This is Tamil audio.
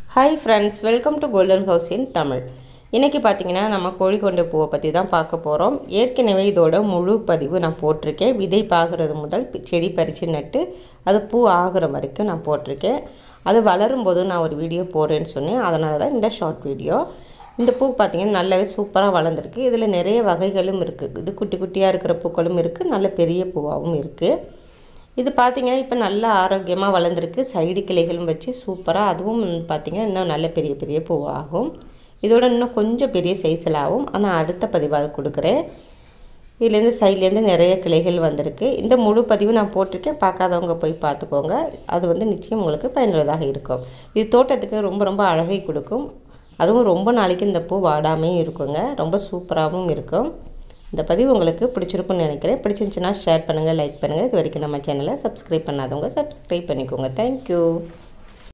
hi friends welcome to golden house in Tamil இன்றைக்கி பார்த்தீங்கன்னா நம்ம கோழிக்கொண்டை பூவை பற்றி தான் பார்க்க போகிறோம் ஏற்கனவே இதோட முழு பதிவு நான் போட்டிருக்கேன் விதை பாகிறது முதல் பி- செடி பறித்து நட்டு அது பூ ஆகுற வரைக்கும் நான் போட்டிருக்கேன் அது வளரும் போது நான் ஒரு வீடியோ போடுறேன்னு சொன்னேன் அதனால தான் இந்த ஷார்ட் வீடியோ இந்த பூ பார்த்தீங்கன்னா நல்லாவே சூப்பராக வளர்ந்துருக்கு இதில் நிறைய வகைகளும் இருக்குது இது குட்டி குட்டியாக இருக்கிற பூக்களும் இருக்குது நல்ல பெரிய பூவாகவும் இருக்குது இது பார்த்தீங்கன்னா இப்போ நல்லா ஆரோக்கியமாக வளர்ந்துருக்கு சைடு கிளைகளும் வச்சு சூப்பராக அதுவும் வந்து பார்த்தீங்கன்னா இன்னும் நல்ல பெரிய பெரிய பூவாகும் இதோட இன்னும் கொஞ்சம் பெரிய சைஸில் ஆகும் ஆனால் அடுத்த பதிவாக கொடுக்குறேன் இதுலேருந்து சைட்லேருந்து நிறைய கிளைகள் வந்திருக்கு இந்த முழு பதிவு நான் போட்டிருக்கேன் பார்க்காதவங்க போய் பார்த்துக்கோங்க அது வந்து நிச்சயம் உங்களுக்கு பயனுள்ளதாக இருக்கும் இது தோட்டத்துக்கு ரொம்ப ரொம்ப அழகை கொடுக்கும் அதுவும் ரொம்ப நாளைக்கு இந்த பூ வாடாமையும் இருக்குங்க ரொம்ப சூப்பராகவும் இருக்கும் இந்த பதிவு உங்களுக்கு பிடிச்சிருக்கும்னு நினைக்கிறேன் பிடிச்சிருந்துச்சுன்னா ஷேர் பண்ணுங்கள் லைக் பண்ணுங்கள் இது வரைக்கும் நம்ம சேனலை சப்ஸ்கிரைப் பண்ணாதவங்க சப்ஸ்கிரைப் பண்ணிக்கோங்க தேங்க்யூ